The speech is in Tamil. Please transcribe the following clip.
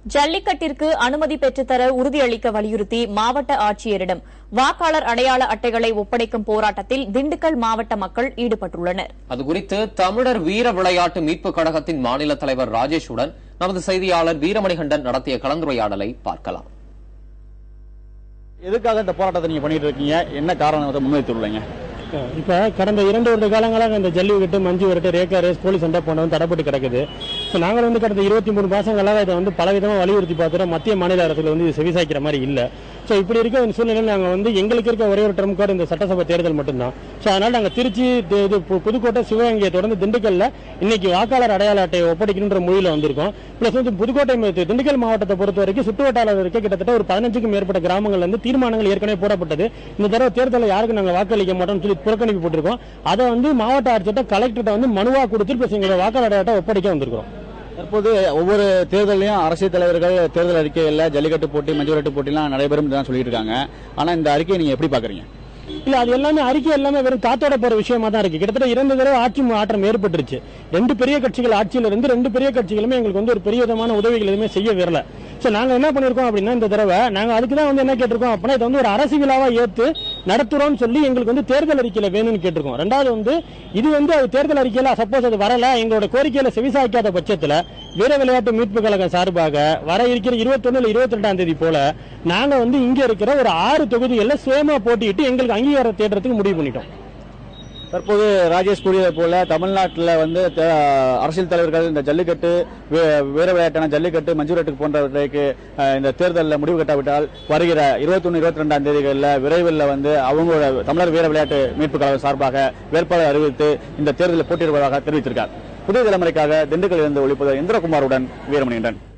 ஜல்லிக்கட்டிற்கு அனுமதி பெற்றுத்தர உறுதியளிக்க வலியுறுத்தி மாவட்ட ஆட்சியரிடம் வாக்காளர் அடையாள அட்டைகளை ஒப்படைக்கும் போராட்டத்தில் திண்டுக்கல் மாவட்ட மக்கள் ஈடுபட்டுள்ளனர் அதுகுறித்து தமிழர் வீர விளையாட்டு மீட்புக் கழகத்தின் மாநில தலைவர் ராஜேஷுடன் நமது செய்தியாளர் வீரமணிகண்டன் நடத்திய கலந்துரையாடலை பார்க்கலாம் எதுக்காக இந்த போராட்டத்தை நீங்க பண்ணிட்டு இருக்கீங்க என்ன காரணத்தை முன்வைத்துள்ளீங்க இப்போ கடந்த இரண்டு வருட காலங்களாக இந்த ஜல்லிக்கட்டு மஞ்சு விரட்டு ரேக்கா ரேஸ் போலீஸ் சண்டை போனது தடைப்பட்டு கிடக்குது இப்போ நாங்கள் வந்து கடந்த இருபத்தி மூணு மாதங்களாக இதை வந்து பலவிதமாக வலியுறுத்தி பார்த்துட்டோம் மத்திய மாநில அரசுல வந்து இது செவிசாய்க்கிற மாதிரி இல்லை ஸோ இப்படி இருக்க ஒரு சூழ்நிலையில் நாங்கள் வந்து எங்களுக்கு இருக்க ஒரே ஒரு டர்ம் கார்டு இந்த சட்டசபை தேர்தல் மட்டும்தான் ஸோ அதனால் நாங்கள் திருச்சி தி- இது பு- புதுக்கோட்டை சிவகங்கையை தொடர்ந்து திண்டுக்கல்ல இன்னைக்கு வாக்காளர் அடையாள அட்டையை ஒப்படைக்கணுன்ற மொழியில் வந்திருக்கோம் ப்ளஸ் வந்து புதுக்கோட்டை மா- திண்டுக்கல் மாவட்டத்தை பொறுத்த வரைக்கும் சுற்று வட்டாரம் இருக்க கிட்டத்தட்ட ஒரு பதினஞ்சுக்கும் மேற்பட்ட கிராமங்கள்ல இருந்து தீர்மானங்கள் ஏற்கனவே போடப்பட்டது இந்த தடவை தேர்தலில் யாருக்கு நாங்கள் வாக்களிக்க மாட்டோம்னு சொல்லி புறக்கணிப்பு போட்டிருக்கோம் அதை வந்து மாவட்ட ஆட்சியர்கிட்ட கலெக்டர்கிட்ட வந்து மனுவா கொடுத்து ப்ளஸ் எங்களோட வாக்காளர் அடையாளத்தை ஒப்படைக்க வந்திருக்கிறோம் தற்போது ஒவ்வொரு தேர்தலையும் அரசியல் தலைவர்கள் தேர்தல் அறிக்கையில் ஜல்லிக்கட்டு போட்டி மஞ்சு விரட்டு போட்டிலாம் நடைபெறும் தான் சொல்லிட்டு இருக்காங்க ஆனா இந்த அறிக்கையை நீங்க எப்படி பாக்குறீங்க இல்ல அது எல்லாமே அறிக்கை எல்லாமே வெறும் காத்தோட போற விஷயமா தான் இருக்கு கிட்டத்தட்ட இரண்டு தடவை ஆட்சி மாற்றம் ஏற்பட்டுருச்சு ரெண்டு பெரிய கட்சிகள் ஆட்சியில இருந்து ரெண்டு பெரிய கட்சிகளுமே எங்களுக்கு வந்து ஒரு பெரிய விதமான உதவிகள் எதுவுமே செய்ய வரல சோ நாங்க என்ன பண்ணிருக்கோம் அப்படின்னா இந்த தடவை நாங்க அதுக்கு தான் வந்து என்ன கேட்டிருக்கோம் அப்படின்னா இதை வந்து ஒரு அரசு விழாவா ஏத்து நடத்துறோம்னு சொல்லி எங்களுக்கு வந்து தேர்தல் அறிக்கையில வேணும்னு கேட்டிருக்கோம் ரெண்டாவது வந்து இது வந்து அது தேர்தல் அறிக்கையில சப்போஸ் அது வரல எங்களோட கோரிக்கையில செவிசாய்க்காத பட்சத்துல வீர விளையாட்டு மீட்பு கழகம் சார்பாக வர இருக்கிற இருபத்தொன்னு இருபத்தி ரெண்டாம் தேதி போல நாங்க வந்து இங்க இருக்கிற ஒரு ஆறு தொகுதிகளில் சுயமா போட்டியிட்டு எங்களுக்கு அங்கீகாரம் தேடுறதுக்கு முடிவு பண்ணிட்டோம் தற்போது ராஜேஷ் கூறியதை போல தமிழ்நாட்டில் வந்து தே- அரசியல் தலைவர்கள் இந்த ஜல்லிக்கட்டு வே- வீர விளையாட்டான ஜல்லிக்கட்டு மஞ்சு விரட்டு போன்றவற்றைக்கு அஹ், இந்த தேர்தலில் முடிவு கட்டாவிட்டால் வருகிற இருபத்தொன்னு இருபத்தி ரெண்டாம் தேதிகளில் விரைவில் வந்து அவங்களோட தமிழர் வீர விளையாட்டு மீட்பு கழகம் சார்பாக வேட்பாளர் அறிவித்து இந்த தேர்தலில் போட்டியிடுவதாக தெரிவித்திருக்கார் புதிய தலைமுறைக்காக திண்டுக்கல்லிருந்து ஒளிப்பது இந்திரகுமாருடன் வீரமணிகண்டன்